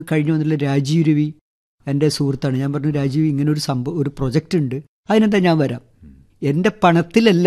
കഴിഞ്ഞു വന്നിട്ടുള്ള രാജീവ് രവി എൻ്റെ സുഹൃത്താണ് ഞാൻ പറഞ്ഞു രാജീവ് ഇങ്ങനെ ഒരു സംഭവം ഒരു പ്രൊജക്റ്റ് ഉണ്ട് അതിനെന്താ ഞാൻ വരാം എൻ്റെ പണത്തിലല്ല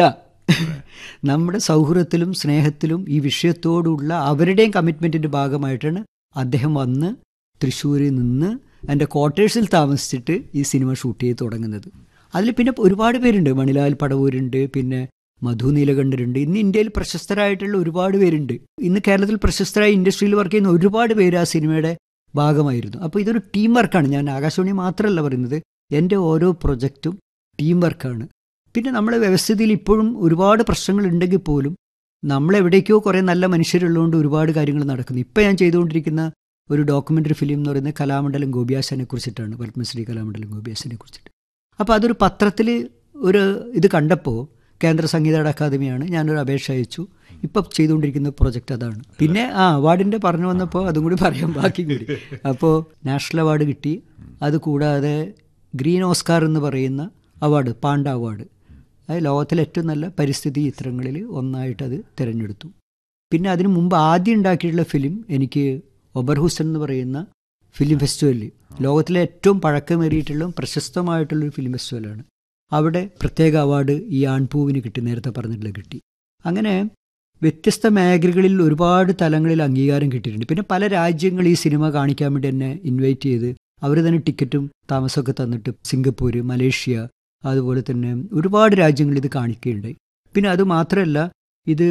നമ്മുടെ സൗഹൃദത്തിലും സ്നേഹത്തിലും ഈ വിഷയത്തോടുള്ള അവരുടെയും കമ്മിറ്റ്മെൻറ്റിൻ്റെ ഭാഗമായിട്ടാണ് അദ്ദേഹം വന്ന് തൃശ്ശൂരിൽ നിന്ന് എൻ്റെ ക്വാർട്ടേഴ്സിൽ താമസിച്ചിട്ട് ഈ സിനിമ ഷൂട്ട് ചെയ്ത് തുടങ്ങുന്നത് അതിൽ പിന്നെ ഒരുപാട് പേരുണ്ട് മണിലാൽ പടവൂരുണ്ട് പിന്നെ മധു നീലകണ്ഠരുണ്ട് ഇന്ന് ഇന്ത്യയിൽ പ്രശസ്തരായിട്ടുള്ള ഒരുപാട് പേരുണ്ട് ഇന്ന് കേരളത്തിൽ പ്രശസ്തരായ ഇൻഡസ്ട്രിയിൽ വർക്ക് ചെയ്യുന്ന ഒരുപാട് പേര് ആ സിനിമയുടെ ഭാഗമായിരുന്നു അപ്പോൾ ഇതൊരു ടീം വർക്കാണ് ഞാൻ ആകാശവാണി മാത്രമല്ല പറയുന്നത് എൻ്റെ ഓരോ പ്രൊജക്റ്റും ടീം വർക്കാണ് പിന്നെ നമ്മുടെ വ്യവസ്ഥിതിയിൽ ഇപ്പോഴും ഒരുപാട് പ്രശ്നങ്ങൾ ഉണ്ടെങ്കിൽ പോലും നമ്മളെവിടേക്കോ കുറേ നല്ല മനുഷ്യരുള്ളതുകൊണ്ട് ഒരുപാട് കാര്യങ്ങൾ നടക്കുന്നു ഇപ്പം ഞാൻ ചെയ്തുകൊണ്ടിരിക്കുന്ന ഒരു ഡോക്യുമെൻ്ററി ഫിലിം എന്ന് പറയുന്നത് കലാമണ്ഡലം ഗോപിയാശനെ കുറിച്ചിട്ടാണ് പത്മശ്രീ കലാമണ്ഡലം ഗോപിയാശനെ കുറിച്ചിട്ട് അപ്പോൾ അതൊരു പത്രത്തിൽ ഒരു ഇത് കണ്ടപ്പോൾ കേന്ദ്ര സംഗീത അക്കാദമിയാണ് ഞാനൊരു അപേക്ഷ അയച്ചു ഇപ്പം ചെയ്തുകൊണ്ടിരിക്കുന്ന പ്രൊജക്റ്റ് അതാണ് പിന്നെ ആ അവാർഡിൻ്റെ പറഞ്ഞു വന്നപ്പോൾ അതും കൂടി പറയാം ബാക്കി കൂടി അപ്പോൾ നാഷണൽ അവാർഡ് കിട്ടി അത് കൂടാതെ ഗ്രീൻ ഓസ്കാർ എന്ന് പറയുന്ന അവാർഡ് പാണ്ട അവാർഡ് അത് ലോകത്തിലെ ഏറ്റവും നല്ല പരിസ്ഥിതി ചിത്രങ്ങളിൽ ഒന്നായിട്ട് അത് തിരഞ്ഞെടുത്തു പിന്നെ അതിനു മുമ്പ് ആദ്യം ഉണ്ടാക്കിയിട്ടുള്ള ഫിലിം എനിക്ക് ഒബർഹുസൻ എന്ന് പറയുന്ന ഫിലിം ഫെസ്റ്റിവലിൽ ലോകത്തിലെ ഏറ്റവും പഴക്കമേറിയിട്ടുള്ള പ്രശസ്തമായിട്ടുള്ള ഒരു ഫിലിം ഫെസ്റ്റിവലാണ് അവിടെ പ്രത്യേക അവാർഡ് ഈ ആൺപൂവിന് കിട്ടി നേരത്തെ പറഞ്ഞിട്ടുള്ള കിട്ടി അങ്ങനെ വ്യത്യസ്ത മേഖലകളിൽ ഒരുപാട് തലങ്ങളിൽ അംഗീകാരം കിട്ടിയിട്ടുണ്ട് പിന്നെ പല രാജ്യങ്ങൾ ഈ സിനിമ കാണിക്കാൻ വേണ്ടി എന്നെ ഇൻവൈറ്റ് ചെയ്ത് അവർ തന്നെ ടിക്കറ്റും താമസമൊക്കെ തന്നിട്ട് സിംഗപ്പൂർ മലേഷ്യ അതുപോലെ തന്നെ ഒരുപാട് രാജ്യങ്ങൾ ഇത് കാണിക്കുകയുണ്ടായി പിന്നെ അത് മാത്രമല്ല ഇത്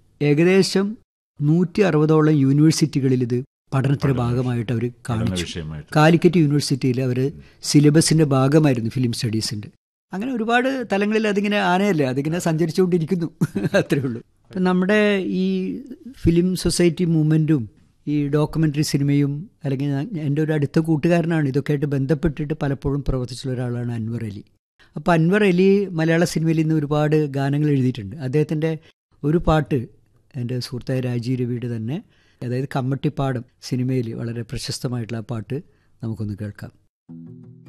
ഏകദേശം നൂറ്റി അറുപതോളം യൂണിവേഴ്സിറ്റികളിൽ ഇത് പഠനത്തിന്റെ ഭാഗമായിട്ട് അവർ കാണിച്ചു കാലിക്കറ്റ് യൂണിവേഴ്സിറ്റിയിൽ അവർ സിലബസിന്റെ ഭാഗമായിരുന്നു ഫിലിം സ്റ്റഡീസിന്റെ അങ്ങനെ ഒരുപാട് തലങ്ങളിൽ അതിങ്ങനെ ആനയല്ലേ അതിങ്ങനെ സഞ്ചരിച്ചുകൊണ്ടിരിക്കുന്നു അത്രേ ഉള്ളൂ അപ്പം നമ്മുടെ ഈ ഫിലിം സൊസൈറ്റി മൂവ്മെൻറ്റും ഈ ഡോക്യുമെൻ്ററി സിനിമയും അല്ലെങ്കിൽ എൻ്റെ ഒരു അടുത്ത കൂട്ടുകാരനാണ് ഇതൊക്കെ ആയിട്ട് ബന്ധപ്പെട്ടിട്ട് പലപ്പോഴും പ്രവർത്തിച്ചുള്ള ഒരാളാണ് അൻവർ അലി അപ്പോൾ അൻവർ അലി മലയാള സിനിമയിൽ നിന്ന് ഒരുപാട് ഗാനങ്ങൾ എഴുതിയിട്ടുണ്ട് അദ്ദേഹത്തിൻ്റെ ഒരു പാട്ട് എൻ്റെ സുഹൃത്തായ രാജീവ് രവിയുടെ തന്നെ അതായത് കമ്മട്ടിപ്പാടം സിനിമയിൽ വളരെ പ്രശസ്തമായിട്ടുള്ള ആ പാട്ട് നമുക്കൊന്ന് കേൾക്കാം